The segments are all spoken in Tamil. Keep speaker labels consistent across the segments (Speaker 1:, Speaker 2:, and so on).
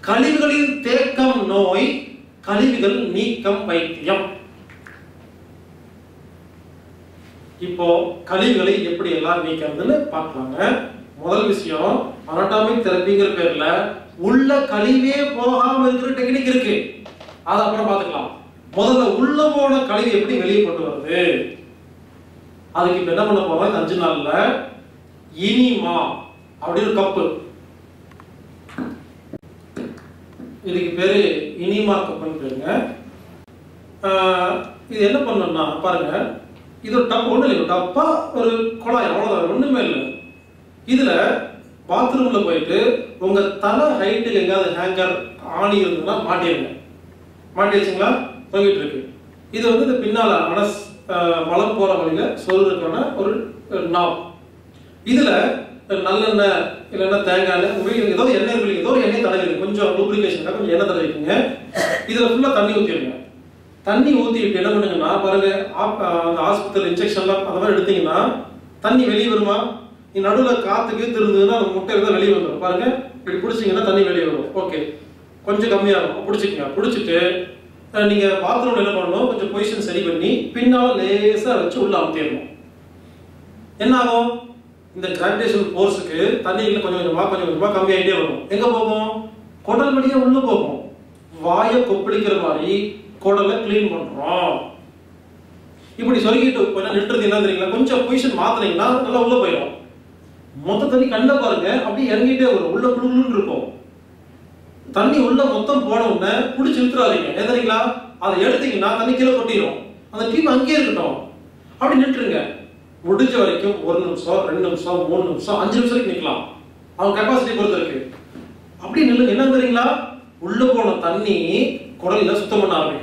Speaker 1: கழிவுகளின் தேக்கம் நோய் கழிவுகள் நீக்கம் வைத்தியம் இப்போ கழிவுகளை எப்படி எல்லாம் நீக்கிறதுன்னு பார்க்கலாங்க முதல் விஷயம் அனட்டாமிக் தெரப்பிங்கிற பேர்ல உள்ள கழிவே போகாம இருக்கிற டெக்னிக் இருக்கு அது அப்புறம் பார்த்துக்கலாம் முதல்ல உள்ள போன கழிவு எப்படி வெளியே கொண்டு வருது அதுக்கு இப்ப என்ன பண்ண போறோம் இந்த அஞ்சு நாள்ல இனிமா அப்படின்னு கப்பு இதுக்கு பேரு இனிமா கப்புன்னு பேருங்க ஆஹ் இது என்ன பண்ணணும்னா பாருங்க இது ஒரு டப் ஒண்ணு இல்லை டப்பா ஒரு குழாய் அவ்வளவுதான் ஒண்ணுமே இல்லை இதுல பாத்ரூம்ல போயிட்டு உங்க தலை ஹைட்டுக்கு எங்கேயாவது ஹேங்கர் ஆணி இருந்ததுன்னா மாட்டிடுங்க மாட்டி வச்சுங்களா தொங்கிட்டு இருக்கு இது வந்து இந்த பின்னால மனஸ் ஆஹ் மலம் போற வழியில சொல்றதுக்கான ஒரு நாப் இதுல நல்லெண்ணெய் இல்லைன்னா தேங்காய் எண்ணெய் உங்க வீட்டுல ஏதோ எண்ணெய் இருக்கு ஏதோ ஒரு எண்ணெய் தடவிடுங்க கொஞ்சம் லூப்ரிகேஷன் கொஞ்சம் எண்ணெய் தடவிக்குங்க இதுல ஃபுல்லா தண்ணி ஊத்திடுங்க தண்ணி ஊத்திட்டு என்ன பண்ணுங்கன்னா பாருங்க ஆப்- அந்த ஆஸ்பத்திரி இன்ஜெக்ஷன்லாம் அந்த மாதிரி எடுத்தீங்கன்னா தண்ணி வெளியே வருமா நீ நடுவுல காத்துக்கு இருந்ததுன்னா அந்த முட்டை இருந்தா வெளியே வந்துடும் பாருங்க இப்படி பிடிச்சீங்கன்னா தண்ணி வெளியே வரும் ஓகே கொஞ்சம் கம்மியாகும் பிடிச்சிக்கங்க பிடிச்சிட்டு அஹ், நீங்க பாத்ரூம்ல என்ன பண்ணணும் கொஞ்சம் பொசிஷன் சரி பண்ணி பின்னால லேசா வச்சு உள்ள அமுத்திடணும் என்ன ஆகும் இந்த கிராவிடேஷன் ஃபோர்ஸுக்கு தண்ணியில் கொஞ்சம் கொஞ்சமா கொஞ்சம் கொஞ்சமா கம்மியாயிட்டே வரும் எங்க போகும் குடல் வழியா உள்ள போகும் வாயை கொப்பளிக்கிற மாதிரி குடலை க்ளீன் பண்றோம் இப்படி சொருகிட்டு கொஞ்சம் நின்றது என்ன தெரியுங்களா கொஞ்சம் பொசிஷன் மாத்துனீங்கன்னா நல்லா உள்ள போயிடும் மொத்த தண்ணி கண்ட பாருங்க அப்படியே இறங்கிட்டே வரும் உள்ள குழுன்னு இருக்கும் தண்ணி உள்ள மொத்தம் போன உடனே பிடிச்சி இழுத்துறாதீங்க ஏன் தெரியுங்களா அதை எடுத்தீங்கன்னா தண்ணி கீழே கொட்டிடும் அந்த டீம் அங்கேயே இருக்கட்டும் அப்படி நின்றுருங்க முடிஞ்ச வரைக்கும் ஒரு நிமிஷம் ரெண்டு நிமிஷம் மூணு நிமிஷம் அஞ்சு நிமிஷம் வரைக்கும் நிக்கலாம் அவங்க கெப்பாசிட்டி பொறுத்து இருக்கு அப்படி நில்லுங்க என்ன தெரியுங்களா உள்ள போன தண்ணி குடல்ல சுத்தம் பண்ண ஆரம்பிக்கும்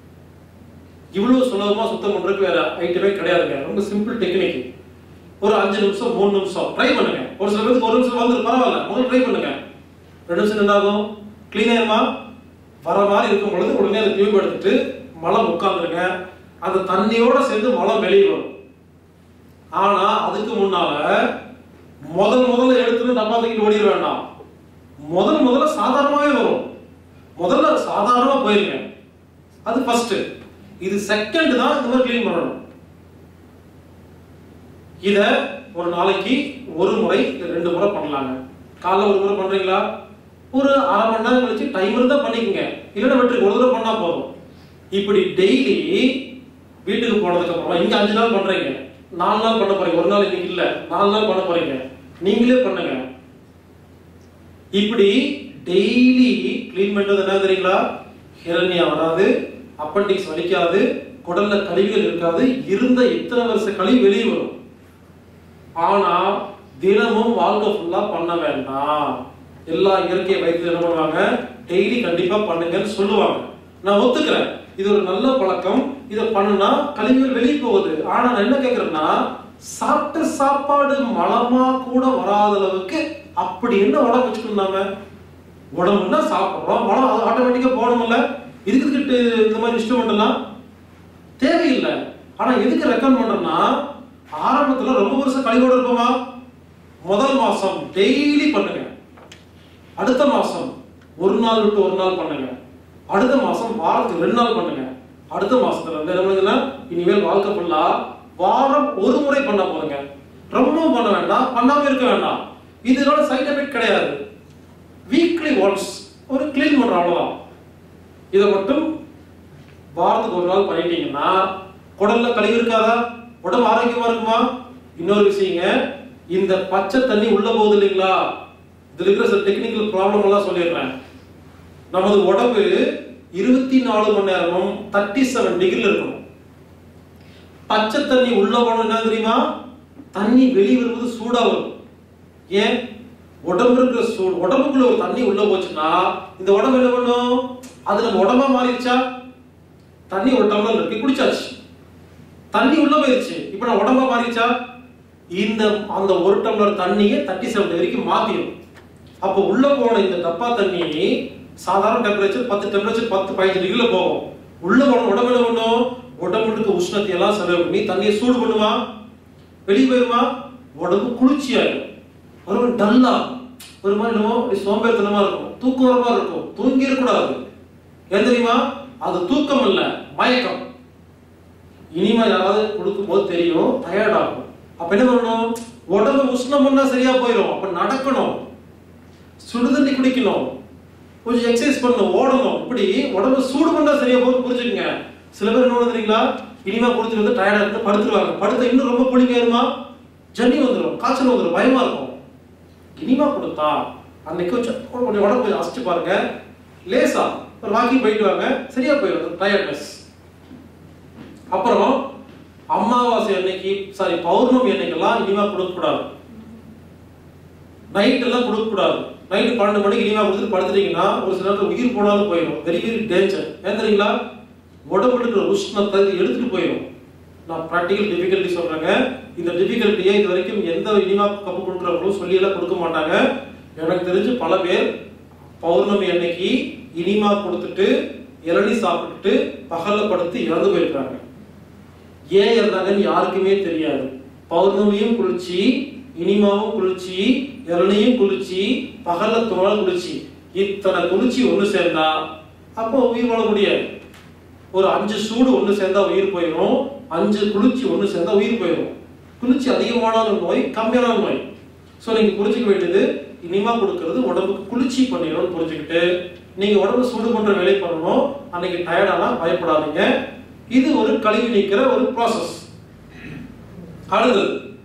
Speaker 1: இவ்வளவு சுலபமா சுத்தம் பண்றதுக்கு வேற ஐட்டமே கிடையாதுங்க ரொம்ப சிம்பிள் டெக்னிக் ஒரு அஞ்சு நிமிஷம் மூணு நிமிஷம் ட்ரை பண்ணுங்க ஒரு சில பேருக்கு ஒரு நிமிஷம் வந்து பரவாயில்ல முதல்ல ட்ரை பண்ணுங்க ரெண்டு நிமிஷம் என்ன ஆகும் கிளீன் ஆயிருமா வர மாதிரி இருக்கும் பொழுது உடனே அதை டியூப் எடுத்துட்டு மலம் உட்காந்துருங்க அந்த தண்ணியோட சேர்ந்து மலம் வெளியே வரும் ஆனா அதுக்கு முன்னால முதல் முதல்ல எடுத்துட்டு டப்பா தூக்கிட்டு ஓடிட வேண்டாம் முதல் முதல்ல சாதாரணமாவே வரும் முதல்ல சாதாரணமா போயிருங்க அது ஃபர்ஸ்ட் இது செகண்ட் தான் இந்த மாதிரி க்ளீன் பண்ணணும் இத ஒரு நாளைக்கு ஒரு முறை இல்ல ரெண்டு முறை பண்ணலாங்க காலைல ஒரு முறை பண்றீங்களா ஒரு அரை மணி நேரம் கழிச்சு டைம் இருந்தா பண்ணிக்கங்க இல்லைன்னா விட்டுருக்கு ஒரு தடவை பண்ணா போதும் இப்படி டெய்லி வீட்டுக்கு போனதுக்கு அப்புறமா இங்க அஞ்சு நாள் பண்றீங்க நாலு நாள் பண்ண போறீங்க ஒரு நாள் இன்னைக்கு இல்ல நாலு நாள் பண்ண போறீங்க நீங்களே பண்ணுங்க இப்படி டெய்லி க்ளீன் பண்றது என்ன தெரியுங்களா ஹிரண்யா வராது அப்பண்டிக்ஸ் வலிக்காது குடல்ல கழிவுகள் இருக்காது இருந்த இத்தனை வருஷ கழிவு வெளியே வரும் ஆனா தினமும் வாழ்க்கை ஃபுல்லா பண்ண வேண்டாம் எல்லா இயற்கை வைத்தியம் என்ன பண்ணுவாங்க டெய்லி கண்டிப்பா பண்ணுங்கன்னு சொல்லுவாங்க நான் ஒத்துக்கிறேன் இது ஒரு நல்ல பழக்கம் இதை பண்ணுனா கழிவுகள் வெளியே போகுது ஆனா நான் என்ன கேக்குறேன்னா சாப்பிட்ட சாப்பாடு மலமா கூட வராத அளவுக்கு அப்படி என்ன உடம்பு வச்சுக்கணும் நாம உடம்புன்னா சாப்பிடுறோம் மலம் அது ஆட்டோமேட்டிக்கா போகணும்ல இதுக்கு இந்த மாதிரி இன்ஸ்ட்ருமெண்ட் எல்லாம் தேவையில்லை ஆனா எதுக்கு ரெக்கமெண்ட் பண்றேன்னா ஆரம்பத்துல ரொம்ப வருஷம் கழிவோட இருப்போமா முதல் மாசம் டெய்லி பண்ணுங்க அடுத்த மாசம் ஒரு நாள் விட்டு ஒரு நாள் பண்ணுங்க அடுத்த மாசம் வாரத்துக்கு ரெண்டு நாள் பண்ணுங்க அடுத்த மாசத்துல இருந்து என்ன பண்ணுங்கன்னா இனிமேல் வாழ்க்கை ஃபுல்லா வாரம் ஒரு முறை பண்ண போதுங்க ரொம்ப பண்ண வேண்டாம் பண்ணாம இருக்க வேண்டாம் இதனால சைட் எஃபெக்ட் கிடையாது வீக்லி ஒன்ஸ் ஒரு க்ளீன் பண்ற அவ்வளவுதான் இதை மட்டும் வாரத்துக்கு ஒரு நாள் பண்ணிட்டீங்கன்னா குடல்ல கழிவு இருக்காதா உடம்பு ஆரோக்கியமா இருக்குமா இன்னொரு விஷயங்க இந்த பச்சை தண்ணி உள்ள போகுது இல்லைங்களா இதுல இருக்கிற சில டெக்னிக்கல் ப்ராப்ளம் எல்லாம் சொல்லிடுறேன் நமது உடம்பு இருபத்தி நாலு மணி நேரமும் தேர்ட்டி செவன் டிகிரில இருக்கணும் பச்சை தண்ணி உள்ள போகணும் என்ன தெரியுமா தண்ணி வெளியே வரும்போது சூடா வரும் ஏன் உடம்பு இருக்கிற சூடு உடம்புக்குள்ள ஒரு தண்ணி உள்ள போச்சுன்னா இந்த உடம்பு என்ன பண்ணும் அது நம்ம உடம்பா மாறிடுச்சா தண்ணி ஒரு டம்ளர் இருக்கு குடிச்சாச்சு தண்ணி உள்ள போயிருச்சு இப்போ நான் உடம்பா மாறிடுச்சா இந்த அந்த ஒரு டம்ளர் தண்ணியை தேர்ட்டி செவன் வரைக்கும் மாத்திடும் அப்போ உள்ள போன இந்த டப்பா தண்ணி சாதாரண டெம்பரேச்சர் பத்து டெம்பரேச்சர் பத்து பதினஞ்சு டிகிரில போகும் உள்ள போன உடம்பு என்ன பண்ணும் உடம்புல இருக்க உஷ்ணத்தை எல்லாம் செலவு பண்ணி தண்ணியை சூடு பண்ணுமா வெளியே போயிருமா உடம்பு குளிர்ச்சி ஆயிடும் ஒரு டல்லா ஒரு மாதிரி என்னமோ அப்படி சோம்பேறித்தனமா இருக்கும் தூக்கம் வர மாதிரி இருக்கும் தூங்கி கூடாது ஏன் தெரியுமா அது தூக்கம் இல்ல மயக்கம் இனிமே யாராவது கொடுக்கும்போது தெரியும் டயர்ட் ஆகும் அப்ப என்ன பண்ணணும் உடம்பு உஷ்ணம் பண்ணா சரியா போயிடும் அப்ப நடக்கணும் சுடுதண்ணி குடிக்கணும் கொஞ்சம் எக்ஸசைஸ் பண்ணணும் ஓடணும் இப்படி உடம்பு சூடு பண்ணா சரியா போகுது புரிஞ்சுக்கங்க சில பேர் என்ன தெரியுங்களா இனிமே கொடுத்துட்டு வந்து டயர்டா இருக்கு படுத்துருவாங்க படுத்த இன்னும் ரொம்ப புளிங்காயிருமா ஜன்னி வந்துடும் காய்ச்சல் வந்துடும் பயமா இருக்கும் இனிமா கொடுத்தா அன்னைக்கு கொஞ்சம் கொஞ்சம் உடம்பு கொஞ்சம் அசைச்சு பாருங்க லேசா ஒரு வாக்கிங் போயிட்டு வாங்க சரியா போயிடும் டயர்ட்னஸ் அப்புறம் அமாவாசை அன்னைக்கு சாரி பௌர்ணமி அன்னைக்கெல்லாம் இனிமா கொடுக்கக்கூடாது நைட் எல்லாம் கொடுக்கக்கூடாது நைட் பன்னெண்டு மணிக்கு இனிமா கொடுத்துட்டு படுத்துட்டீங்கன்னா ஒரு சில நேரத்தில் உயிர் போனாலும் போயிடும் வெரி வெரி டேஞ்சர் ஏன் தெரியுங்களா உடம்புல இருக்கிற உஷ்ணத்தை இது எடுத்துட்டு போயிடும் நான் ப்ராக்டிக்கல் டிஃபிகல்ட்டி சொல்றேங்க இந்த டிஃபிகல்ட்டியை இது வரைக்கும் எந்த இனிமா கப்பு கொடுக்குறவங்களும் சொல்லி எல்லாம் கொடுக்க மாட்டாங்க எனக்கு தெரிஞ்சு பல பேர் பௌர்ணமி அன்னைக்கு இனிமா கொடுத்துட்டு இளநீ சாப்பிட்டுட்டு பகல்ல படுத்து இறந்து போயிருக்காங்க ஏன் இறந்தாங்கன்னு யாருக்குமே தெரியாது பௌர்ணமியும் குளிர்ச்சி இனிமாவும் குளிர்ச்சி இளநியும் குளிர்ச்சி பகல்ல தோழல் குளிர்ச்சி இத்தனை குளிர்ச்சி ஒண்ணு சேர்ந்தா அப்போ உயிர் வாழ முடியாது ஒரு அஞ்சு சூடு ஒண்ணு சேர்ந்தா உயிர் போயிடும் அஞ்சு குளிர்ச்சி ஒண்ணு சேர்ந்தா உயிர் போயிடும் குளிர்ச்சி அதிகமான நோய் கம்மியான நோய் ஸோ நீங்க புரிஞ்சுக்க வேண்டியது இனிமா கொடுக்கறது உடம்புக்கு குளிர்ச்சி பண்ணிடணும்னு புரிஞ்சுக்கிட்டு நீங்க உடம்பு சூடு பண்ற வேலை பண்ணணும் அன்னைக்கு டயர்டானா பயப்படாதீங்க இது ஒரு கழுவி நீக்கிற ஒரு ப்ராசஸ் அடுத்தது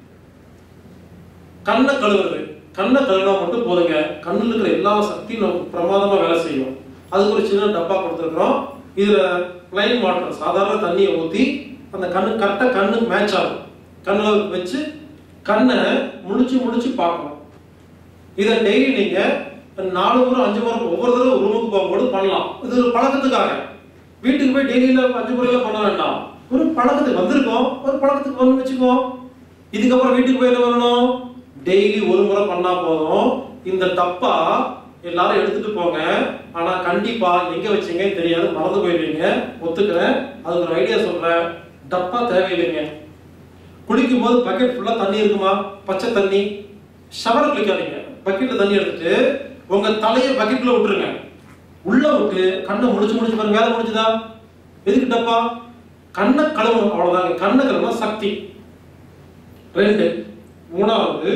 Speaker 1: கண்ணை கழுவுறது கண்ணை கழுவினா மட்டும் போதுங்க கண்ணில் இருக்கிற எல்லா சக்தியும் நமக்கு பிரமாதமா வேலை செய்யும் அதுக்கு ஒரு சின்ன டப்பா கொடுத்துருக்குறோம் இதுல ப்ளைன் வாட்டர் சாதாரண தண்ணியை ஊத்தி அந்த கண்ணு கரெக்டா கண்ணுக்கு மேட்ச் ஆகும் கண்ணில் வச்சு கண்ணை முடிச்சு முடிச்சு பார்க்கணும் இதை டெய்லி நீங்க நாலு முறை அஞ்சு முறை ஒவ்வொரு தடவை ரூமுக்கு போகும்போது பண்ணலாம் இது ஒரு பழக்கத்துக்காக வீட்டுக்கு போய் டெய்லியில அஞ்சு முறையில பண்ண வேண்டாம் ஒரு பழக்கத்துக்கு வந்திருக்கோம் ஒரு பழக்கத்துக்கு வந்து வச்சுக்கோ இதுக்கப்புறம் வீட்டுக்கு போய் என்ன பண்ணணும் டெய்லி ஒரு முறை பண்ணா போதும் இந்த டப்பா எல்லாரும் எடுத்துட்டு போங்க ஆனா கண்டிப்பா எங்க வச்சீங்கன்னு தெரியாது மறந்து போயிடுவீங்க ஒத்துக்கிறேன் அதுக்கு ஒரு ஐடியா சொல்றேன் டப்பா தேவையில்லைங்க குளிக்கும் போது பக்கெட் ஃபுல்லா தண்ணி இருக்குமா பச்சை தண்ணி ஷவர் குளிக்காதீங்க பக்கெட்ல தண்ணி எடுத்துட்டு உங்க தலையை பக்கெட்ல விட்டுருங்க உள்ள விட்டு கண்ணை முடிச்சு முடிச்சு பாருங்க வேலை முடிச்சுதா எதுக்கு டப்பா கண்ணை கழுவணும் அவ்வளவுதாங்க கண்ணை கழுவுனா சக்தி ரெண்டு மூணாவது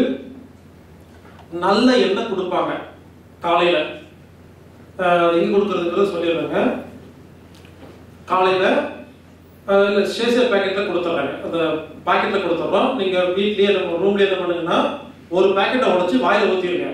Speaker 1: நல்ல எண்ணெய் கொடுப்பாங்க காலையில அஹ், எங்க கொடுக்கறதுங்கிறத சொல்லிடுறாங்க காலையில அஹ், இல்ல ஸ்டேஷன் பேக்கெட்ல கொடுத்துட்றாங்க அந்த பாக்கெட்ல கொடுத்துட்றோம் நீங்க வீட்லயே நம்ம ரூம்லயே என்ன பண்ணுங்கன்னா ஒரு பாக்கெட்டை உடைச்சு வாயில ஊத்திடுங்க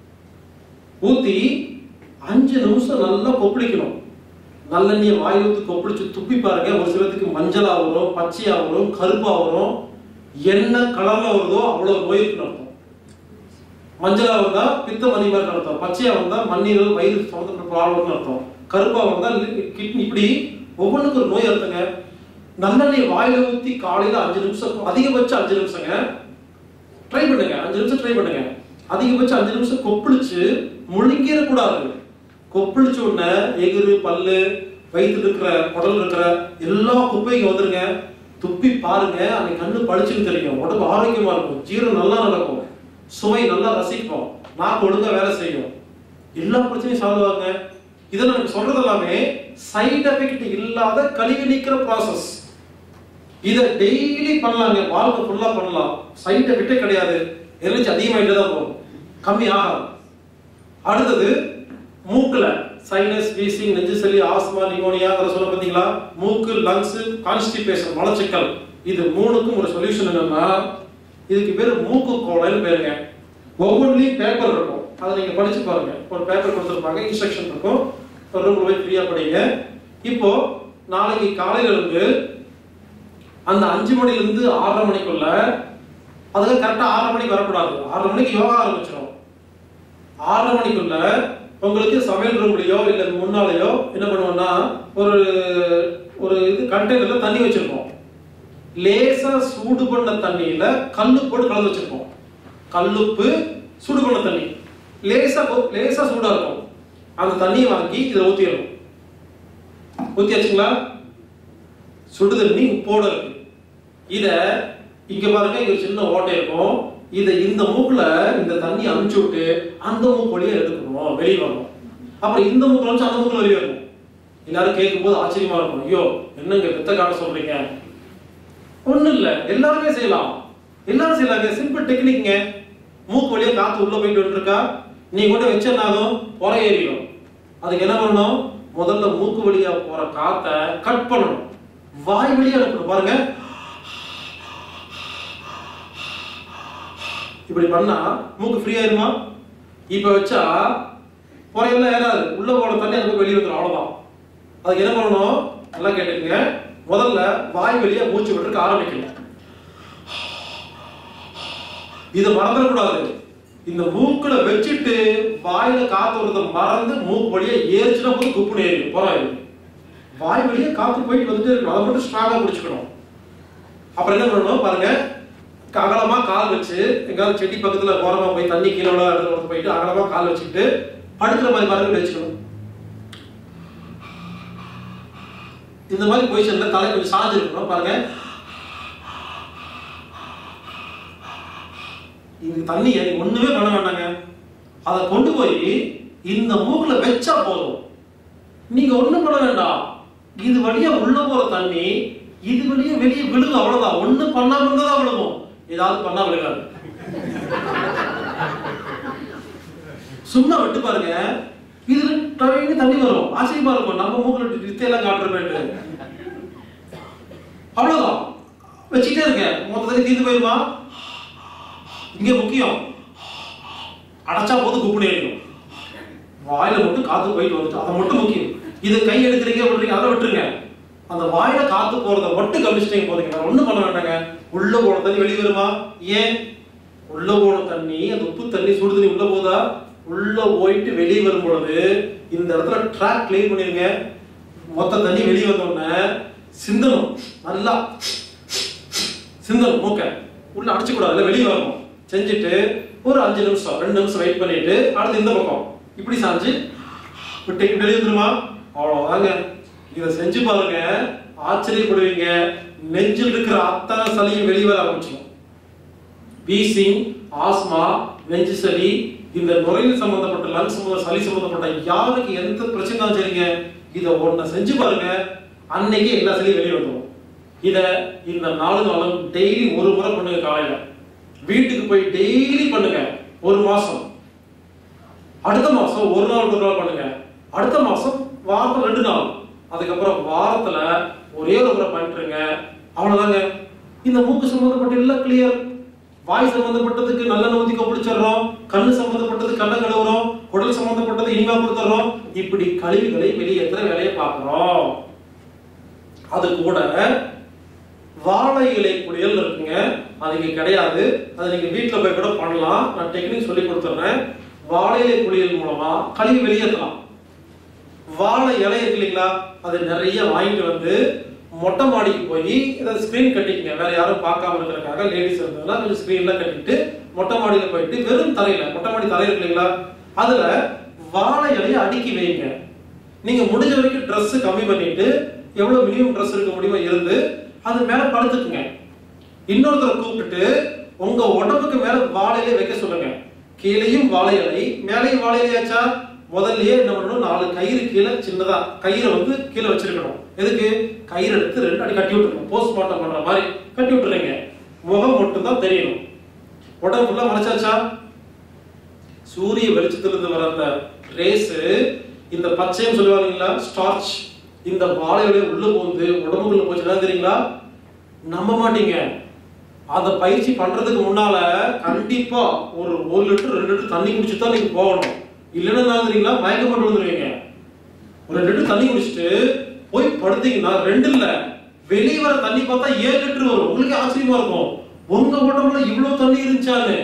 Speaker 1: ஊத்தி அஞ்சு நிமிஷம் நல்லா கொப்பளிக்கணும் நல்லெண்ணெயை வாயில் ஊற்றி கொப்பளிச்சு துப்பி பாருங்க ஒரு சிலத்துக்கு மஞ்சளா வரும் பச்சையா வரும் கருப்பா வரும் என்ன கலர்ல வருதோ அவ்வளவு நோய் இருக்குன்னு அர்த்தம் மஞ்சளா வந்தா பித்த மதிமாரி அர்த்தம் பச்சையா வந்தா மண்ணீரல் வயிறு சம்பந்தப்பட்ட ப்ராப்ளம்னு அர்த்தம் கருப்பா வந்தா கிட்னி இப்படி ஒவ்வொன்றுக்கும் ஒரு நோய் அர்த்தங்க நல்லெண்ணெய் வாயில ஊத்தி காலையில அஞ்சு நிமிஷம் அதிகபட்சம் அஞ்சு நிமிஷங்க ட்ரை பண்ணுங்க அஞ்சு நிமிஷம் ட்ரை பண்ணுங்க அதிகபட்சம் அஞ்சு நிமிஷம் கொப்பளிச்சு முழுங்கிடக்கூடாது கொப்பளிச்ச உடனே எகிறு பல்லு வயிற்றுல இருக்கிற குடல் இருக்கிற எல்லா குப்பையும் வந்துருங்க துப்பி பாருங்க அன்னைக்கு கண்ணு பளிச்சுன்னு தெரியும் உடம்பு ஆரோக்கியமா இருக்கும் ஜீரணம் நல்லா நடக்கும் சுவை நல்லா ரசிக்கும் நாக்கு ஒழுங்கா வேலை செய்யும் எல்லா பிரச்சனையும் சால்வ் ஆகுங்க இதை நமக்கு சொல்றது எல்லாமே சைடு எஃபெக்ட் இல்லாத கழிவு நீக்கிற ப்ராசஸ் இதை டெய்லி பண்ணலாங்க வாழ்க்கை ஃபுல்லா பண்ணலாம் சைடு எஃபெக்டே கிடையாது எனர்ஜி அதிகமாயிட்டே தான் போகும் கம்மி ஆகாது அடுத்தது மூக்குல சைனஸ் வீசிங் நெஞ்சு சளி ஆஸ்மா நிமோனியா சொல்ல பார்த்தீங்களா மூக்கு லங்ஸ் கான்ஸ்டிபேஷன் மலச்சிக்கல் இது மூணுக்கும் ஒரு சொல்யூஷன் என்னன்னா இதுக்கு பேர் மூக்கு கோலைன்னு பேருங்க ஒவ்வொன்றிலையும் பேப்பர் இருக்கும் அதை நீங்க படிச்சு பாருங்க ஒரு பேப்பர் கொடுத்துருப்பாங்க இன்ஸ்ட்ரக்ஷன் இருக்கும் ஒரு ரூம்ல போய் ஃப்ரீயா படிங்க இப்போ நாளைக்கு காலையில இருந்து அந்த அஞ்சு மணில இருந்து ஆறரை மணிக்குள்ள அதுக்கு கரெக்டா ஆறரை மணிக்கு வரக்கூடாது ஆறரை மணிக்கு யோகா ஆரம்பிச்சிடும் ஆறரை மணிக்குள்ள உங்களுக்கு சமையல் ரூம்லயோ இல்ல முன்னாலேயோ என்ன பண்ணுவோம்னா ஒரு ஒரு இது கண்டெய்னர்ல தண்ணி வச்சிருப்போம் லேசா சூடு பண்ண தண்ணியில கல்லு போட்டு கலந்து வச்சிருப்போம் கல்லுப்பு சூடு பண்ண தண்ணி லேசா கொ- லேசா சூடா இருக்கும் அந்த தண்ணியை வாங்கி இதை ஊத்திடணும் ஊத்தியாச்சுங்களா சுடு தண்ணி உப்போட இருக்கு இத இங்க பாருங்க இங்க ஒரு சின்ன ஓட்டை இருக்கும் இதை இந்த மூக்குல இந்த தண்ணி அனுப்பிச்சு விட்டு அந்த மூக்கு வழியா எடுக்கணும் வெளியே வரணும் அப்புறம் இந்த மூக்குல வச்சு அந்த மூக்குல வெளியே வரணும் எல்லாரும் கேட்கும்போது ஆச்சரியமா இருக்கும் ஐயோ என்னங்க வித்த காட்ட சொல்றீங்க ஒண்ணும் இல்ல எல்லாருமே செய்யலாம் எல்லாரும் செய்யலாங்க சிம்பிள் டெக்னிக்ங்க மூக்கு வழியா காத்து உள்ள போயிட்டு வந்துருக்கா நீ கொண்டு வச்சனாலும் புற ஏறிடும் அதுக்கு என்ன பண்ணணும் முதல்ல மூக்கு வழியா போற காத்தை கட் பண்ணணும் வாய் வழியா அனுப்பணும் பாருங்க இப்படி பண்ணா மூக்கு ஃப்ரீ ஆயிருமா இப்ப வச்சா புறையெல்லாம் ஏறாது உள்ள போன தண்ணி அந்த வெளியே வந்துடும் அவ்வளவுதான் அதுக்கு என்ன பண்ணணும் நல்லா கேட்டுக்கங்க முதல்ல வாய் வழியா மூச்சு விட்டுருக்க ஆரம்பிக்கணும் இதை மறந்துடக்கூடாது இந்த மூக்குல வச்சுட்டு வாயில காத்து வரத மறந்து மூக்கு வழியா ஏறிச்சுன்னா போது குப்புன்னு ஏறி போறாது வாய் வழியா காத்து போயிட்டு வந்துட்டு இருக்கணும் அதை மட்டும் ஸ்ட்ராங்கா பிடிச்சுக்கணும் அப்புறம் என்ன பண்ணணும் பாருங்க அகலமா கால் வச்சு எங்காவது செடி பக்கத்துல ஓரமா போய் தண்ணி கீழே உள்ள இடத்துல போயிட்டு அகலமா கால் வச்சுக்கிட்டு படுக்கிற மாதிரி பாருங்க வச்சுக்கணும் இந்த மாதிரி பொசிஷன்ல தலை கொஞ்சம் சாஞ்சு இருக்கணும் பாருங்க இந்த தண்ணியை நீங்க ஒண்ணுமே பண்ண வேண்டாங்க அதை கொண்டு போய் இந்த மூக்குல வச்சா போதும் நீங்க ஒண்ணும் பண்ண வேண்டாம் இது வழியா உள்ள போற தண்ணி இது வழியா வெளியே விழுகும் அவ்வளவுதான் ஒண்ணும் பண்ணாம இருந்தா தான் விழுகும் ஏதாவது பண்ணா விழுகாது சும்மா விட்டு பாருங்க இதுல டொய்னு தண்ணி வரும் ஆச்சரியமா இருக்கும் நம்ம மூக்குல வித்தையெல்லாம் காட்டுறமேட்டு அவ்வளவுதான் வச்சுக்கிட்டே இருக்கேன் மொத்த தண்ணி தீர்ந்து போயிருமா இங்க முக்கியம் அடைச்சா போது குப்புனு ஏறிடும் வாயில மட்டும் காத்து போயிட்டு வந்துட்டு அதை மட்டும் முக்கியம் இது கை எடுக்கிறீங்க பண்றீங்க அதை விட்டுருங்க அந்த வாயில காத்து போறத மட்டும் கவனிச்சிட்டீங்க போதுங்க வேற ஒண்ணும் பண்ண வேண்டாங்க உள்ள போன தண்ணி வெளியே வருமா ஏன் உள்ள போன தண்ணி அந்த உப்பு தண்ணி சுடு தண்ணி உள்ள போதா உள்ள போயிட்டு வெளியே வரும் பொழுது இந்த இடத்துல ட்ராக் கிளீன் பண்ணிருங்க மொத்த தண்ணி வெளியே வந்த உடனே சிந்தணும் நல்லா சிந்தணும் மூக்க உள்ள அடைச்சு கூடாது வெளியே வரணும் செஞ்சுட்டு ஒரு அஞ்சு நிமிஷம் ரெண்டு நிமிஷம் வெயிட் பண்ணிட்டு அடுத்து இந்த பக்கம் இப்படி சாஞ்சு விட்டு வெளியே வந்துருமா அவ்வளவுதாங்க இதை செஞ்சு பாருங்க ஆச்சரியப்படுவீங்க நெஞ்சில் இருக்கிற அத்தனை சளியும் வெளியே வர ஆரம்பிச்சிடும் வீசிங் ஆஸ்மா நெஞ்சு சளி இந்த நுரையீரல் சம்பந்தப்பட்ட லங்ஸ் சம்பந்த சளி சம்பந்தப்பட்ட யாருக்கு எந்த பிரச்சனை சரிங்க இதை ஒன்ன செஞ்சு பாருங்க அன்னைக்கு எல்லா சளியும் வெளியே வந்துடும் இத இந்த நாலு நாளும் டெய்லி ஒரு முறை பண்ணுங்க காலையில வீட்டுக்கு போய் டெய்லி பண்ணுங்க ஒரு மாசம் அடுத்த மாசம் ஒரு நாள் ஒரு நாள் பண்ணுங்க அடுத்த மாசம் வாரத்துல ரெண்டு நாள் அதுக்கப்புறம் வாரத்துல ஒரே ஒரு முறை பண்ணிட்டுருங்க அவ்வளவுதாங்க இந்த மூக்கு சம்பந்தப்பட்ட எல்லாம் கிளியர் வாய் சம்பந்தப்பட்டதுக்கு நல்ல ஊத்தி கொப்பிடிச்சிடுறோம் கண்ணு சம்பந்தப்பட்டது கண்ணை கழுவுறோம் குடல் சம்பந்தப்பட்டது இனிமா கொடுத்துறோம் இப்படி கழிவுகளை வெளியேற்றுற வேலையை பார்க்கிறோம் அது கூட வாழை இலை குளியல் இருக்குங்க அது இங்க கிடையாது அது நீங்க வீட்ல போய் கூட பண்ணலாம் நான் டெக்னிக் சொல்லி கொடுத்துறேன் வாழை இலை குளியல் மூலமா கழிவு வெளியேற்றலாம் வாழை இலை இருக்கு இல்லைங்களா அது நிறைய வாங்கிட்டு வந்து மொட்டை மாடிக்கு போய் ஏதாவது ஸ்க்ரீன் கட்டிக்கங்க வேற யாரும் பார்க்காம இருக்கிறதுக்காக லேடிஸ் இருந்ததுன்னா கொஞ்சம் ஸ்க்ரீன்லாம் கட்டிட்டு மொட்டை மாடியில போயிட்டு வெறும் தரையில மொட்டை மாடி தரை இருக்கு இல்லைங்களா அதுல வாழை இலையை அடுக்கி வைங்க நீங்க முடிஞ்ச வரைக்கும் Dress கம்மி பண்ணிட்டு எவ்வளவு மினிமம் Dress இருக்க முடியுமோ இருந்து அது மேல படுத்துக்குங்க இன்னொருத்தரை கூப்பிட்டுட்டு உங்க உடம்புக்கு மேல வாழை இலை வைக்க சொல்லுங்க கீழேயும் வாழை இலை மேலேயும் வாழை இலையாச்சா முதல்லயே என்ன பண்ணணும் நாலு கயிறு கீழே சின்னதா கயிறை வந்து கீழே வச்சிருக்கணும் எதுக்கு கயிறு எடுத்து ரெண்டு அடி கட்டி விட்டுருணும் போஸ்ட்மார்ட்டம் பண்ற மாதிரி கட்டி விட்டுறீங்க முகம் மட்டும் தான் தெரியணும் உடம்பு ஃபுல்லா மறைச்சாச்சா சூரிய வெளிச்சத்திலிருந்து வர அந்த ரேஸ் இந்த பச்சைன்னு சொல்லுவாங்களா ஸ்டார்ச் இந்த வாழையோட உள்ள போந்து உடம்புக்குள்ள போச்சுன்னா தெரியுங்களா நம்ப மாட்டீங்க அந்த பயிற்சி பண்றதுக்கு முன்னால கண்டிப்பா ஒரு ஒரு லிட்டர் ரெண்டு லிட்டர் தண்ணி குடிச்சு தான் நீங்க போகணும் இல்லைன்னா என்ன தெரியுங்களா மயக்கம் போட்டு வந்துருவீங்க ஒரு ரெண்டு லிட்டர் தண்ணி குடிச்சிட்டு போய் படுத்தீங்கன்னா ரெண்டு இல்ல வெளியே வர தண்ணி பார்த்தா ஏழு லிட்டர் வரும் உங்களுக்கு ஆச்சரியமா இருக்கும் உங்க உடம்புல இவ்வளவு தண்ணி இருந்துச்சான்னு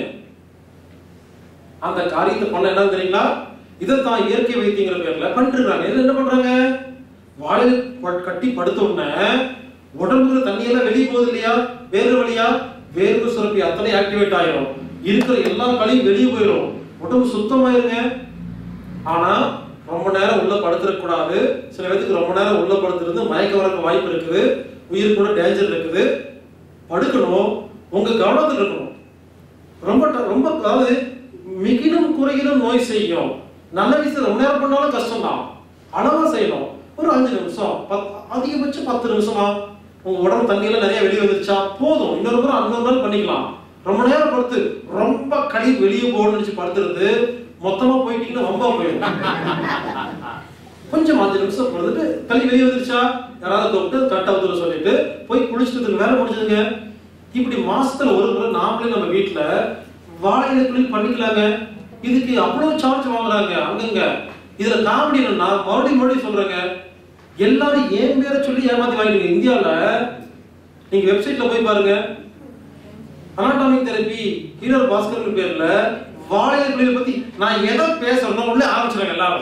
Speaker 1: அந்த காரியத்தை பண்ண என்ன தெரியுங்களா இதைத்தான் இயற்கை வைத்தியங்கிற பேர்ல பண்ணிட்டு இருக்காங்க இதுல என்ன பண்றாங்க வாழை ப- கட்டி படுத்த உடனே உடம்புல தண்ணி எல்லாம் வெளியே போகுது இல்லையா வேர்வை வழியா வேர்வை சுரப்பி அத்தனை ஆக்டிவேட் ஆயிரும் இருக்கிற எல்லா கழியும் வெளியே போயிடும் உடம்பு சுத்தமாயிருங்க ஆனா ரொம்ப நேரம் உள்ள படுத்துறக் கூடாது சில பேருக்கு ரொம்ப நேரம் உள்ள படுத்திருந்து மயக்க வரக்கு வாய்ப்பு இருக்குது உயிர் கூட டேஞ்சர் இருக்குது படுக்கணும் உங்க கவனத்தில் இருக்கணும் ரொம்ப ட- ரொம்ப அதாவது மிகினும் குறையிலும் நோய் செய்யும் நல்ல விஷயம் ரொம்ப நேரம் பண்ணாலும் கஷ்டம் தான் அளவா செய்யணும் ஒரு அஞ்சு நிமிஷம் பத் அதிகபட்சம் பத்து நிமிஷமா உங்க உடம்பு தண்ணியில நிறைய வெளியே வந்துருச்சா போதும் இன்னொரு முறை இன்னொரு நாள் பண்ணிக்கலாம் ரொம்ப நேரம் படுத்து ரொம்ப கழி வெளியே போகணும்னு நினைச்சு படுத்துறது மொத்தமா போயிட்டீங்கன்னா ரொம்ப போயிடும் கொஞ்சம் அஞ்சு நிமிஷம் படுத்துட்டு தள்ளி வெளியே வந்துருச்சா யாராவது கூப்பிட்டு கட்ட ஊத்துல சொல்லிட்டு போய் குளிச்சுட்டு வேலை முடிஞ்சதுங்க இப்படி மாசத்துல ஒரு முறை நாமளே நம்ம வீட்டுல வாழையில குளிர் பண்ணிக்கலாங்க இதுக்கு அவ்வளவு சார்ஜ் வாங்குறாங்க அங்கங்க இதுல காமெடி என்னன்னா மறுபடியும் மறுபடியும் சொல்றாங்க எல்லாரும் ஏன் பேரை சொல்லி ஏமாத்தி வாங்கிடுங்க இந்தியால நீங்க வெப்சைட்ல போய் பாருங்க அனாட்டாமிக் தெரப்பி ஹீரர் பாஸ்கர் பேர்ல வாழையில குளிர் பத்தி நான் எதை பேசணும் உள்ளே ஆரம்பிச்சிருங்க எல்லாரும்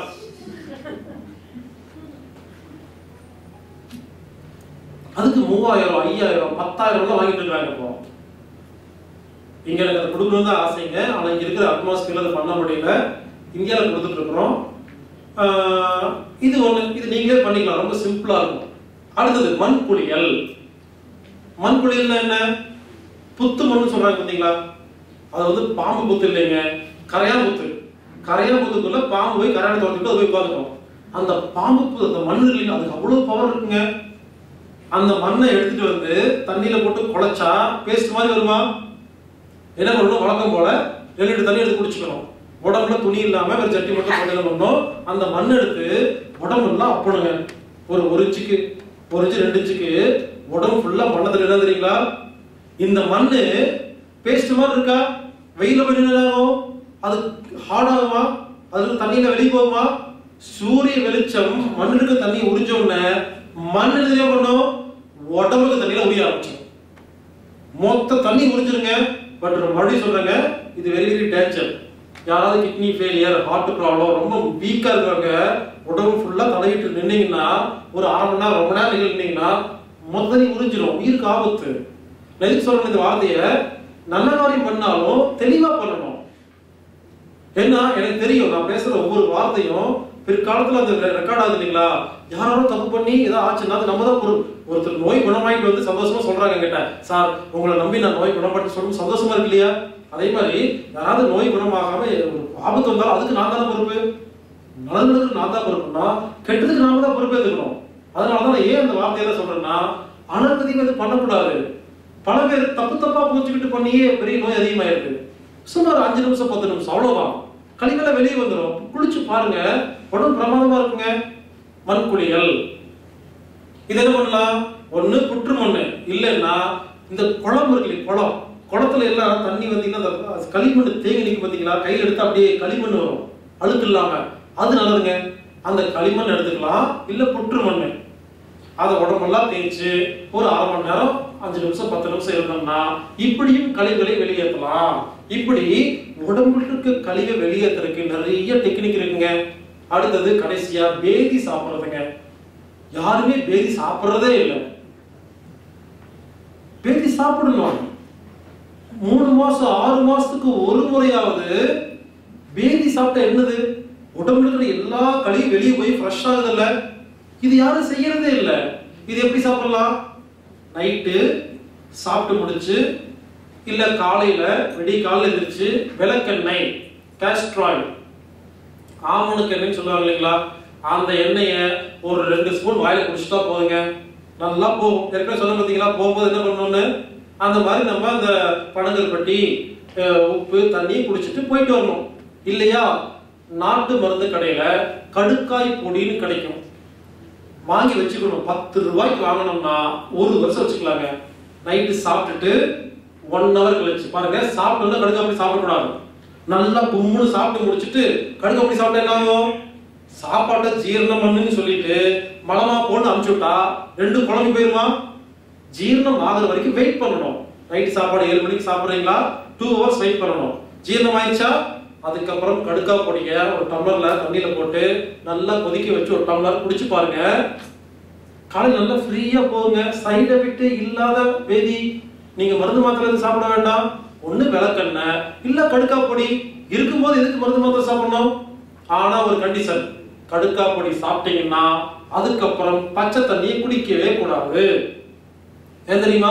Speaker 1: அதுக்கு மூவாயிரம் ஐயாயிரம் பத்தாயிரம் எல்லாம் வாங்கிட்டு இருக்காங்க இப்போ இங்க எனக்கு அதை கொடுக்கணும் தான் ஆசைங்க ஆனா இங்க இருக்கிற அட்மாஸ்பியர் அதை பண்ண முடியல இந்தியாவில் கொடுத்துட்டு இருக்கிறோம் ஆஹ் இது ஒண்ணு இது நீங்களே பண்ணிக்கலாம் ரொம்ப சிம்பிளா இருக்கும் அடுத்தது மண் குளியல் மண் குளியல்னா என்ன புத்து மண்ணு சொல்றாங்க பாத்தீங்களா அது வந்து பாம்பு புத்து இல்லைங்க கரையான் புத்து கரையான் புத்துக்குள்ள பாம்பு போய் கரையான துரத்திட்டு அது போய் பார்த்துக்கும் அந்த பாம்பு புத்து அந்த மண் இல்லைங்க அதுக்கு அவ்வளவு பவர் இருக்குங்க அந்த மண்ணை எடுத்துட்டு வந்து தண்ணியில போட்டு குழைச்சா பேஸ்ட் மாதிரி வருமா என்ன பண்ணணும் வழக்கம் போல ரெண்டு லிட்டர் தண்ணி எடுத்து குடிச்சுக்கணும் உடம்புல துணி இல்லாம ஒரு சட்டி மட்டும் போட்டு என்ன பண்ணணும் அந்த மண் எடுத்து உடம்புலாம் அப்பணுங்க ஒரு ஒரு இன்ச்சுக்கு ஒரு இன்ச்சு ரெண்டு இன்ச்சுக்கு உடம்பு ஃபுல்லா மண்ணத்துல என்ன தெரியுங்களா இந்த மண்ணு பேஸ்ட் மாதிரி இருக்கா வெயில போய் நின்னு என்ன ஆகும் அது ஹார்ட் ஆகுமா அது தண்ணியில வெளியே போகுமா சூரிய வெளிச்சம் மண்ணுக்கு தண்ணி உறிஞ்ச உடனே மண் என்ன தெரியுமா பண்ணும் உடம்புக்கு தண்ணியில உரிய ஆரம்பிச்சிடும் மொத்த தண்ணி உறிஞ்சிருங்க பட் மறுபடியும் சொல்றேங்க இது வெரி வெரி டேஞ்சர் யாராவது கிட்னி ஃபெயிலியர் ஹார்ட் ப்ராப்ளம் ரொம்ப வீக்கா இருக்கிறவங்க உடம்பு ஃபுல்லா தடவிட்டு நின்னீங்கன்னா ஒரு அரை மணி நேரம் ரொம்ப நேரம் நீங்க நின்னீங்கன்னா மொத்த தண்ணி உறிஞ்சிடும் உயிருக்கு ஆபத்து நான் எதுக்கு சொல்றேன் இந்த வார்த்தையை நல்ல காரியம் பண்ணாலும் தெளிவா பண்ணணும் ஏன்னா எனக்கு தெரியும் நான் பேசுற ஒவ்வொரு வார்த்தையும் பிற்காலத்துல அந்த ரெக்கார்ட் ஆகுது இல்லைங்களா யாராலும் தப்பு பண்ணி ஏதோ ஆச்சுன்னா அது நம்ம தான் பொறுப்பு ஒருத்தர் நோய் குணமாயிட்டு வந்து சந்தோஷமா சொல்றாங்க என்கிட்ட சார் உங்களை நம்பி நான் நோய் குணப்பட்டு சொல்லும் சந்தோஷமா இருக்கு இல்லையா அதே மாதிரி யாராவது நோய் குணமாகாம ஒரு ஆபத்து வந்தாலும் அதுக்கு நான் தானே பொறுப்பு நல்லதுக்கு நான் தான் பொறுப்புனா கெட்டதுக்கு நாம தான் பொறுப்பேற்றுக்கணும் அதனால தான் நான் ஏன் அந்த வார்த்தையில சொல்றேன்னா அனர்கதிக்கு அது பண்ணக்கூடாது பல பேர் தப்பு தப்பா புரிஞ்சுக்கிட்டு பண்ணியே பெரிய நோய் அதிகமாயிருக்கு சுமார் அஞ்சு நிமிஷம் பத்து நிமிஷம் அவ்வளவுதான் கழிவெல்ல வெளியே வந்துடும் குளிச்சு பாருங்க உடம்பு பிரமாதமா இருக்குங்க மண் குளியல் இது என்ன பண்ணலாம் ஒண்ணு புற்று மண்ணு இல்லைன்னா இந்த குளம் இருக்கு இல்லையா, குளம் குளத்துல எல்லாம் தண்ணி வந்தீங்கன்னா அந்த களிமண் தேங்கி நிற்கும் பாத்தீங்களா கையில எடுத்து அப்படியே களிமண் வரும் அழுக்கு இல்லாம அது நல்லதுங்க அந்த களிமண் எடுத்துக்கலாம் இல்ல புற்று மண்ணு அதை உடம்பெல்லாம் தேய்ச்சு ஒரு அரை மணி நேரம் அஞ்சு நிமிஷம் பத்து நிமிஷம் இருந்தோம்னா இப்படியும் கழிவுகளை வெளியேற்றலாம் இப்படி உடம்புல இருக்க கழிவை வெளியேற்றுறதுக்கு நிறைய டெக்னிக் இருக்குங்க அடுத்தது கடைசியா பேதி சாப்பிடுறதுங்க யாருமே பேதி சாப்பிடுறதே இல்லை பேதி சாப்பிடணும் மூணு மாசம் ஆறு மாசத்துக்கு ஒரு முறையாவது பேதி சாப்பிட்டா என்னது உடம்புல இருக்கிற எல்லா கழிவும் வெளியே போய் ஃப்ரெஷ் ஆகுதுல்ல இது யாரும் செய்யறதே இல்ல இது எப்படி சாப்பிடலாம் நைட்டு சாப்பிட்டு முடிச்சு இல்ல காலையில விடிய காலையில எந்திரிச்சு விளக்கெண்ணெய் கேஸ்ட்ராயில் ஆமணுக்கு எண்ணெய்னு சொல்லுவாங்க இல்லைங்களா அந்த எண்ணெயை ஒரு ரெண்டு ஸ்பூன் வாயில குடிச்சிட்டா போதுங்க நல்லா போகும் ஏற்கனவே சொன்ன பார்த்தீங்களா போகும்போது என்ன பண்ணணும்னு அந்த மாதிரி நம்ம அந்த பனங்கல் பட்டி அஹ், உப்பு தண்ணி குடிச்சிட்டு போயிட்டு வரணும் இல்லையா நாட்டு மருந்து கடையில கடுக்காய் பொடின்னு கிடைக்கும் வாங்கி வச்சுக்கணும் பத்து ரூபாய்க்கு வாங்கினோம்னா ஒரு வருஷம் வச்சுக்கலாங்க நைட்டு சாப்பிட்டுட்டு ஒன் ஹவர் கழிச்சு பாருங்க சாப்பிட்டு கடுக்க அப்படி சாப்பிடக்கூடாது நல்லா கும்முன்னு சாப்பிட்டு முடிச்சிட்டு கடுக்க அப்படி சாப்பிட்டா என்ன ஆகும் சாப்பாட்டை ஜீரணம் பண்ணுன்னு சொல்லிட்டு மலமா போன்னு அனுப்பிச்சு விட்டா ரெண்டு குழம்பு போயிருமா ஜீரணம் ஆகுற வரைக்கும் வெயிட் பண்ணணும் நைட் சாப்பாடு ஏழு மணிக்கு சாப்பிடுறீங்களா டூ ஹவர்ஸ் வெயிட் பண்ணணும் ஜீரணம் ஆயிடுச்சா அதுக்கப்புறம் கடுக்கா பொடிங்க ஒரு டம்ளர்ல தண்ணியில போட்டு நல்லா கொதிக்க வச்சு ஒரு டம்ளர் குடிச்சு பாருங்க காலையில் நல்லா ஃப்ரீயா போகுங்க சைடு எஃபெக்ட் இல்லாத வேதி நீங்க மருந்து மாத்திரை எதுவும் சாப்பிட வேண்டாம் ஒண்ணு விளக்கெண்ணெய் இல்ல கடுக்கா பொடி இருக்கும்போது எதுக்கு மருந்து மாத்திரை சாப்பிடணும் ஆனா ஒரு கண்டிஷன் கடுக்கா பொடி சாப்பிட்டீங்கன்னா அதுக்கப்புறம் பச்சை தண்ணியை குடிக்கவே கூடாது ஏன் தெரியுமா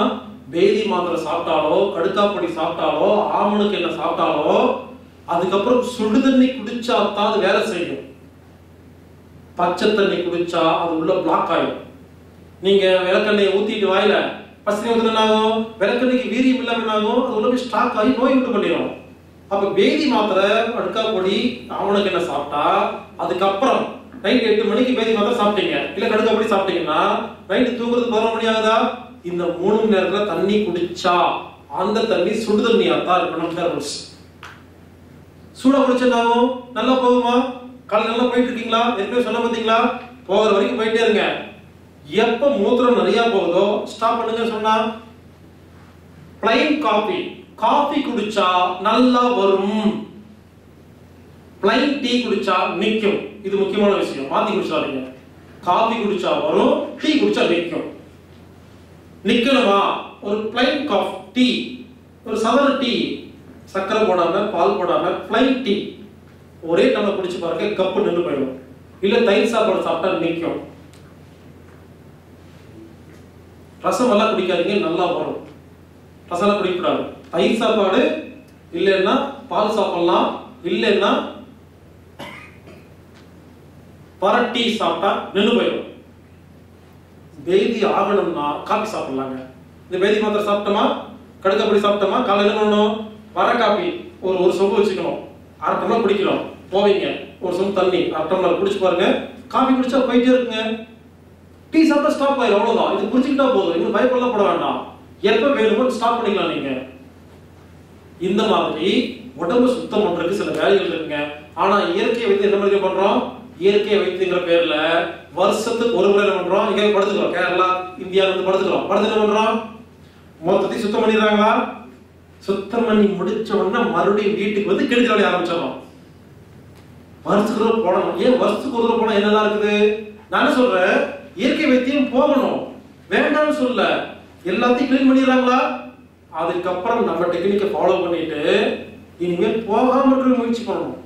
Speaker 1: பேதி மாத்திரை சாப்பிட்டாலோ கடுக்காப்பொடி சாப்பிட்டாலோ ஆமணுக்கு என்ன சாப்பிட்டாலோ அதுக்கப்புறம் சுடு தண்ணி குடிச்சா தான் அது வேலை செய்யும் பச்சை தண்ணி குடிச்சா அது உள்ள பிளாக் ஆயிடும் நீங்க விளக்கெண்ணெயை ஊத்திட்டு வாயில பசங்க ஊத்துல என்ன ஆகும் விளக்கெண்ணைக்கு வீரியம் இல்லாம என்ன ஆகும் அது உள்ள போய் ஸ்டாக் ஆகி நோய் உண்டு பண்ணிடும் அப்ப பேதி மாத்திரை அடுக்கா பொடி அவனுக்கு என்ன சாப்பிட்டா அதுக்கப்புறம் நைட் எட்டு மணிக்கு பேதி மாத்திரை சாப்பிட்டீங்க இல்ல கடுக்கா பொடி சாப்பிட்டீங்கன்னா நைட்டு தூங்குறது பதினொரு மணி ஆகுதா இந்த மூணு மணி நேரத்துல தண்ணி குடிச்சா அந்த தண்ணி சுடு தண்ணியா தான் இருக்கணும் ரூல்ஸ் சூடா குடிச்சா என்ன ஆகும் நல்லா போகுமா காலை நல்லா போயிட்டு இருக்கீங்களா ஏற்கனவே சொன்ன பார்த்தீங்களா போகிற வரைக்கும் போயிட்டே இருங்க எப்ப மூத்திரம் நிறைய போகுதோ ஸ்டாப் பண்ணுங்க சொன்னா பிளைன் காபி காபி குடிச்சா நல்லா வரும் பிளைன் டீ குடிச்சா நிக்கும் இது முக்கியமான விஷயம் மாத்தி குடிச்சாதீங்க காபி குடிச்சா வரும் டீ குடிச்சா நிக்கும் நிக்கணுமா ஒரு பிளைன் காஃப் டீ ஒரு சாதாரண டீ சக்கரை போடாம பால் போடாம பிளைன் டீ ஒரே டம்ளர் குடிச்சு பாருங்க கப்பு நின்று போயிடும் இல்ல தயிர் சாப்பாடு சாப்பிட்டா நிக்கும் ரசம் எல்லாம் குடிக்காதீங்க நல்லா வரும் ரசம் எல்லாம் குடிக்கக்கூடாது தயிர் சாப்பாடு இல்லைன்னா பால் சாப்பிடலாம் இல்லைன்னா பரட்டி சாப்பிட்டா நின்று போயிடும் பேதி ஆகணும்னா காபி சாப்பிடலாங்க இந்த பேதி மாத்திரை சாப்பிட்டோமா கடுக்கப்படி சாப்பிட்டோமா காலையில் என்ன பண்ணணும் வர காப்பி ஒரு ஒரு சொம்பு வச்சுக்கணும் அரை டம்ளர் குடிக்கணும் போவீங்க ஒரு சொம்பு தண்ணி அரை டம்ளர் குடிச்சு பாருங்க காபி குடிச்சா போயிட்டே இருக்குங்க டீ சாப்பிட்டா ஸ்டாப் ஆயிடும் அவ்வளவுதான் இது புரிஞ்சுக்கிட்டா போதும் இன்னும் பயப்படலாம் பட வேண்டாம் எப்ப வேணுமோ ஸ்டாப் பண்ணிக்கலாம் நீங்க இந்த மாதிரி உடம்பு சுத்தம் பண்றதுக்கு சில வேலைகள் இருக்குங்க ஆனா இயற்கையை வைத்து என்ன மாதிரி பண்றோம் இயற்கையை வைத்துங்கிற பேர்ல வருஷத்துக்கு ஒரு முறை என்ன பண்றோம் இங்க படுத்துக்கிறோம் கேரளா இந்தியால இருந்து படுத்துக்கிறோம் படுத்து என்ன பண்றோம் மொத்தத்தையும் சுத்தம் பண்ணிடுறாங்களா சுத்தம் பண்ணி முடிச்ச உடனே மறுபடியும் வீட்டுக்கு வந்து கெடுக்க வேலைய ஆரம்பிச்சிடணும் வருஷத்துக்கு ஒரு தடவை போடணும் ஏன் வருஷத்துக்கு ஒரு தடவை போனா என்னதான் இருக்குது நான் என்ன சொல்றேன் இயற்கை வைத்தியம் போகணும் வேண்டாம்னு சொல்ல எல்லாத்தையும் க்ளீன் பண்ணிடுறாங்களா அதுக்கப்புறம் நம்ம டெக்னிக்கை ஃபாலோ பண்ணிட்டு இனிமேல் போகாம இருக்க முயற்சி பண்ணணும்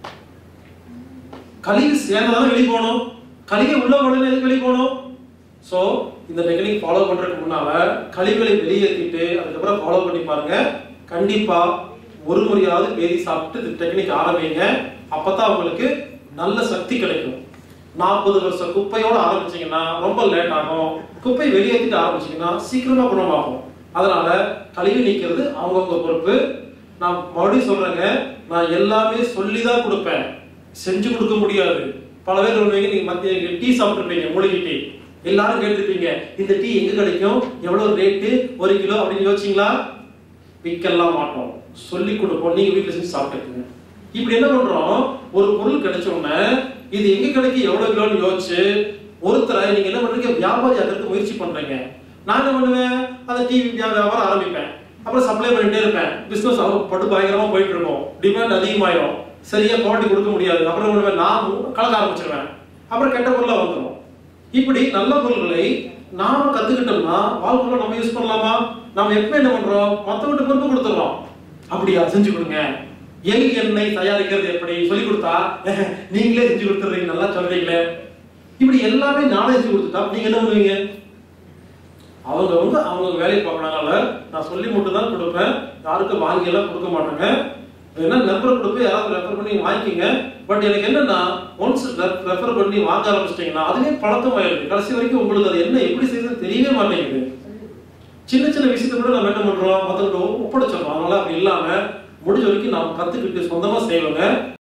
Speaker 1: கழிவு சேர்ந்ததால வெளியே போகணும் கழிவு உள்ள உடனே எதுக்கு வெளியே போகணும் ஸோ இந்த டெக்னிக் ஃபாலோ பண்றதுக்கு முன்னால கழிவுகளை வெளியேற்றிட்டு அதுக்கப்புறம் ஃபாலோ பண்ணி பாருங்க கண்டிப்பா ஒரு முறையாவது பேதி சாப்பிட்டு இந்த டெக்னிக் ஆரம்பிங்க அப்பதான் உங்களுக்கு நல்ல சக்தி கிடைக்கும் நாற்பது வருஷம் குப்பையோட ஆரம்பிச்சீங்கன்னா ரொம்ப லேட் ஆகும் குப்பை வெளியேற்றிட்டு ஆரம்பிச்சீங்கன்னா சீக்கிரமா குணமாகும் அதனால கழிவு நீக்கிறது அவங்கவுங்க பொறுப்பு நான் மறுபடியும் சொல்றேங்க நான் எல்லாமே சொல்லி தான் கொடுப்பேன் செஞ்சு கொடுக்க முடியாது பல பேர் சொல்லுவீங்க நீங்க மத்திய டீ சாப்பிட்டுருப்பீங்க மூலிகை டீ எல்லாரும் கேட்டிருப்பீங்க இந்த டீ எங்க கிடைக்கும் எவ்வளவு ரேட்டு ஒரு கிலோ அப்படின்னு யோசிச்சீங்களா விற்கலாம் மாட்டோம் சொல்லி கொடுப்போம் நீங்க வீட்டுல செஞ்சு சாப்பிட்டுக்குங்க இப்படி என்ன பண்றோம் ஒரு பொருள் கிடைச்ச உடனே இது எங்க கிடைக்கும் எவ்வளவு கிலோன்னு யோசிச்சு ஒருத்தரை நீங்க என்ன பண்றீங்க வியாபாரி ஆகிறதுக்கு முயற்சி பண்றீங்க நான் என்ன பண்ணுவேன் அந்த டிவி வியாபாரம் ஆரம்பிப்பேன் அப்புறம் சப்ளை பண்ணிட்டே இருப்பேன் பிசினஸ் பட்டு பயங்கரமா போயிட்டு இருக்கும் டிமாண்ட் அதிகமாயிரும் சரியா குவாலிட்டி கொடுக்க முடியாது அப்புறம் என்ன பண்ணுவேன் நான் கலக்க ஆரம்பிச்சிருவேன் அப்புறம் கெட்ட பொருளா வந்துடும் இப்படி நல்ல பொருள்களை நாம கத்துக்கிட்டோம்னா வாழ்க்கையில நம்ம யூஸ் பண்ணலாமா நம்ம எப்ப என்ன பண்றோம் மத்தவங்கிட்ட பொறுப்பு கொடுத்துறோம் அப்படியா செஞ்சு கொடுங்க எலி எண்ணெய் தயாரிக்கிறது எப்படி சொல்லி கொடுத்தா நீங்களே செஞ்சு கொடுத்துறீங்க நல்லா சொல்றீங்களே இப்படி எல்லாமே நானே செஞ்சு கொடுத்துட்டா நீங்க என்ன பண்ணுவீங்க அவங்க வந்து அவங்க வேலையை பார்க்கறதுனால நான் சொல்லி மட்டும் தான் கொடுப்பேன் யாருக்கும் வாங்கி எல்லாம் கொடுக்க மாட்டேங்க என்ன நம்பர் கொடுப்பேன் யாராவது ரெஃபர் பண்ணி வாங்கிக்கோங்க பட் எனக்கு என்னன்னா ஒன்ஸ் ரெஃபர் பண்ணி வாங்க ஆரம்பிச்சிட்டிங்கன்னா அதுவே பழக்கம் ஆயிடுது கடைசி வரைக்கும் உங்களுக்கு அது என்ன எப்படி செய்யுதுன்னு தெரியவே மாட்டேங்குது சின்ன சின்ன விஷயத்தை கூட நம்ம என்ன பண்றோம் மற்றவங்க ஒப்படைச்சிடறோம் அதனால அப்படி இல்லாம முடிஞ்ச வரைக்கும் நாம் கத்துக்கிட்டு சொந்தமா செய்வோங்க